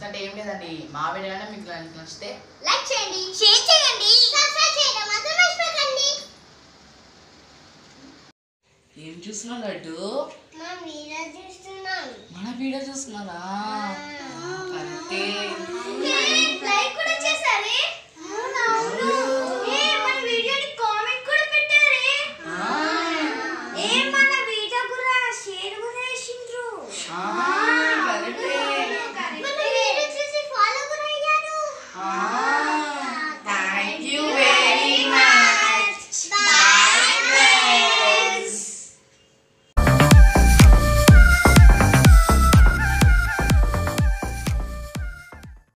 అంటే ఏం లేదండి మా వీడియో మీకు కనుక నచ్చితే లైక్ చేయండి షేర్ చేయండి సబ్స్క్రైబ్ చేయడం మాత్రం మర్చిపోకండి ఏం చూస్తున్నావు లడ్డు మా వీడియో చూస్తున్నాను మన వీడియో చూస్తున్నారా కరెక్టే